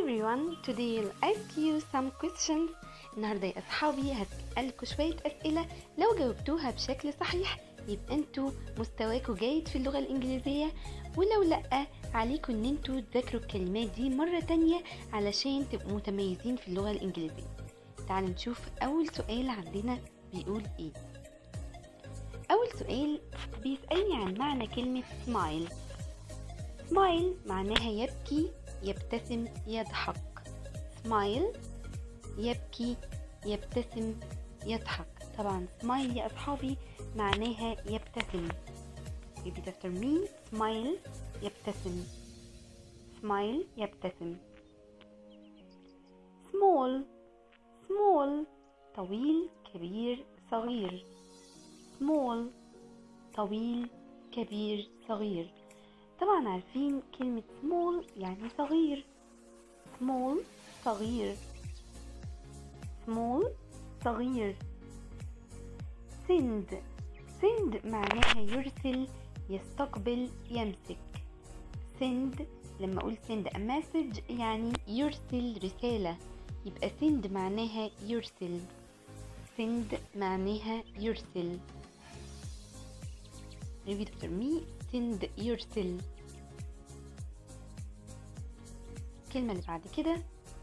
everyone, today I'll ask you some questions. النهارده يا أصحابي هسألكوا شوية أسئلة لو جاوبتوها بشكل صحيح يبقى انتوا مستواكوا جيد في اللغة الإنجليزية ولو لأ عليكم ان انتوا تذاكروا الكلمات دي مرة تانية علشان تبقوا متميزين في اللغة الإنجليزية تعالوا نشوف أول سؤال عندنا بيقول ايه أول سؤال بيسألني عن معنى كلمة smile سمايل معناها يبكي يبتسم يضحك سمايل يبكي يبتسم يضحك طبعا سمايل يا أصحابي معناها يبتسم repeat after me سمايل يبتسم سمايل يبتسم small small طويل كبير صغير small طويل كبير صغير طبعا عارفين كلمة small يعني صغير small صغير small صغير send send معناها يرسل يستقبل يمسك send لما اقول send a message يعني يرسل رسالة يبقى send معناها يرسل send معناها يرسل repeat after me send يرسل الكلمة اللي بعد كده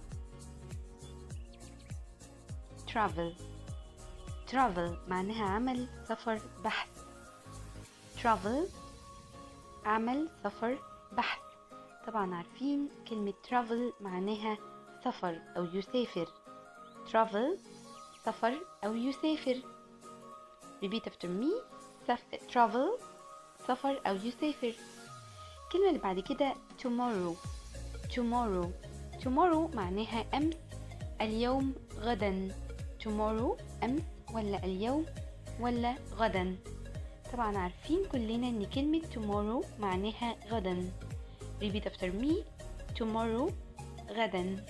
travel travel معناها عمل سفر بحث travel عمل سفر بحث طبعا عارفين كلمة travel معناها سفر أو يسافر travel سفر أو يسافر repeat after me travel سفر أو يسافر الكلمة اللي بعد كده tomorrow tomorrow tomorrow معناها أمس اليوم غدا tomorrow أمس ولا اليوم ولا غدا طبعا عارفين كلنا ان كلمة tomorrow معناها غدا repeat after me tomorrow غدا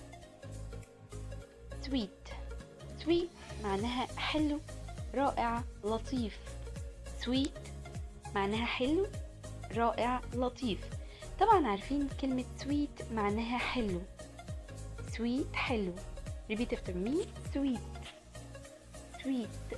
sweet sweet معناها حلو رائع لطيف sweet معناها حلو رائع لطيف طبعا عارفين كلمة sweet معناها حلو sweet حلو repeat after me sweet sweet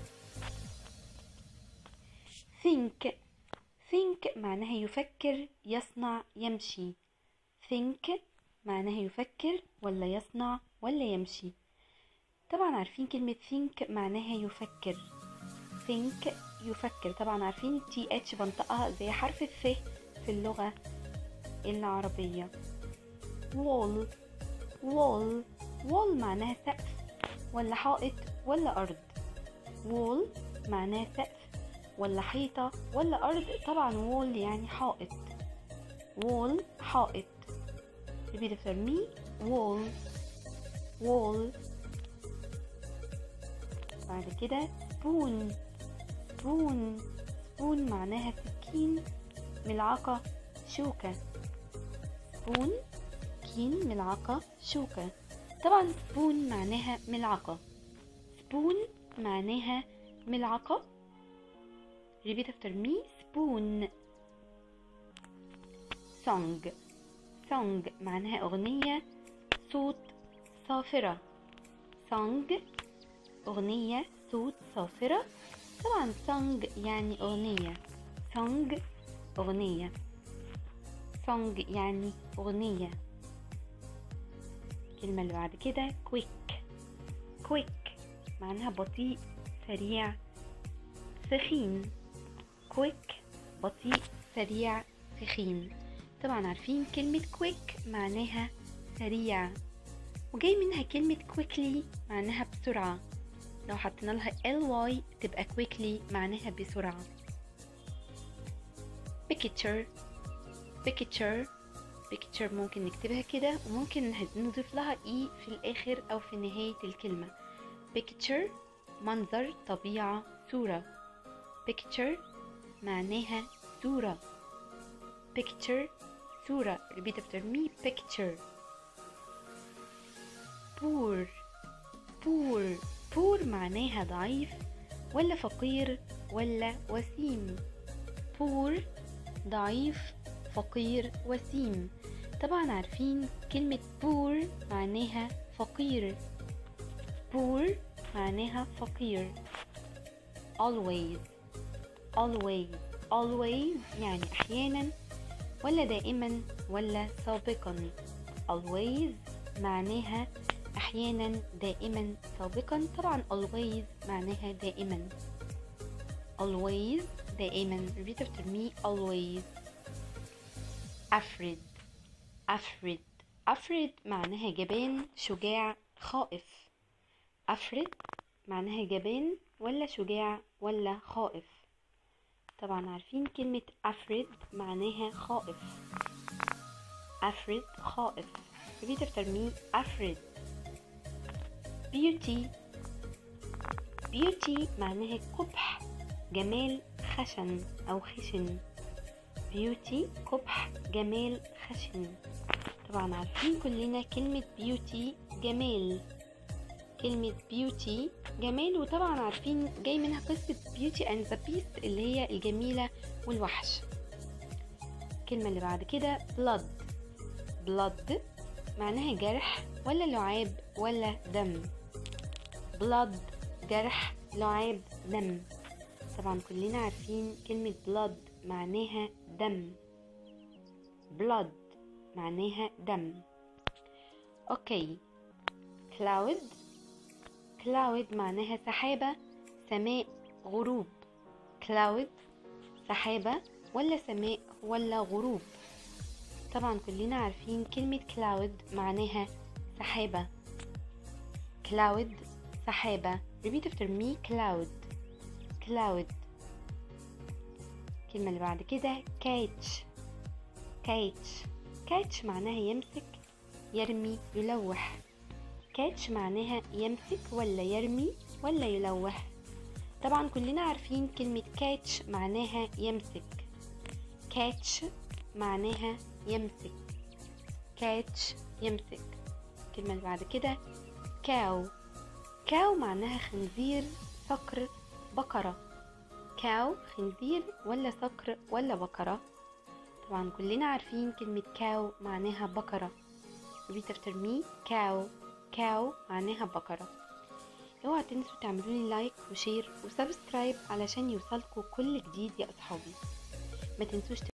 think think معناها يفكر يصنع يمشي think معناها يفكر ولا يصنع ولا يمشي طبعا عارفين كلمة think معناها يفكر think يفكر طبعا عارفين تي اتش بنطقها زي حرف الث في اللغة العربية wall wall wall معناها سقف ولا حائط ولا أرض wall معناها سقف ولا حيطة ولا أرض طبعا wall يعني حائط wall حائط repeat after me wall wall بعد كده spoon سبون سبون معناها سكين ملعقة شوكة سبون سكين ملعقة شوكة طبعا سبون معناها ملعقة سبون معناها ملعقة repeat after me سبون song song معناها أغنية صوت صافرة song أغنية صوت صافرة طبعا song يعني أغنية song أغنية song يعني أغنية الكلمة اللي بعد كده quick quick معناها بطيء سريع سخين quick بطيء سريع سخين طبعا عارفين كلمة quick معناها سريع وجاي منها كلمة quickly معناها بسرعة لو حطينا لها ly تبقى quickly معناها بسرعة picture picture picture ممكن نكتبها كده وممكن نضيف لها e في الآخر أو في نهاية الكلمة picture منظر طبيعة صورة picture معناها صورة picture صورة repeat after me picture poor poor poor معناها ضعيف ولا فقير ولا وسيم poor ضعيف فقير وسيم طبعا عارفين كلمة poor معناها فقير poor معناها فقير always always always يعني أحيانا ولا دائما ولا سابقا always معناها أحيانا دائما سابقا طبعا always معناها دائما always دائما repeat after me always أفرد أفرد أفرد معناها جبان شجاع خائف أفرد معناها جبان ولا شجاع ولا خائف طبعا عارفين كلمة أفرد معناها خائف أفرد خائف repeat after me أفرد beauty beauty معناها قبح جمال خشن أو خشن beauty قبح جمال خشن طبعا عارفين كلنا كلمة beauty جمال كلمة beauty جمال وطبعا عارفين جاي منها قصة beauty and the beast اللي هي الجميلة والوحش الكلمة اللي بعد كده blood blood معناها جرح ولا لعاب ولا دم blood جرح لعاب دم طبعا كلنا عارفين كلمة blood معناها دم blood معناها دم اوكي cloud cloud معناها سحابة سماء غروب cloud سحابة ولا سماء ولا غروب طبعا كلنا عارفين كلمة cloud معناها سحابة cloud سحابة repeat after me cloud cloud الكلمة اللي بعد كده catch catch catch معناها يمسك يرمي يلوح catch معناها يمسك ولا يرمي ولا يلوح طبعا كلنا عارفين كلمة catch معناها يمسك catch معناها يمسك catch يمسك الكلمة اللي بعد كده كاو كاو معناها خنزير صقر بقرة كاو خنزير ولا صقر ولا بقرة طبعا كلنا عارفين كلمة كاو معناها بقرة repeat after me كاو كاو معناها بقرة اوعى تنسوا تعملوا لي لايك وشير وسبسكرايب علشان يوصلكوا كل جديد يا اصحابي ما تنسوش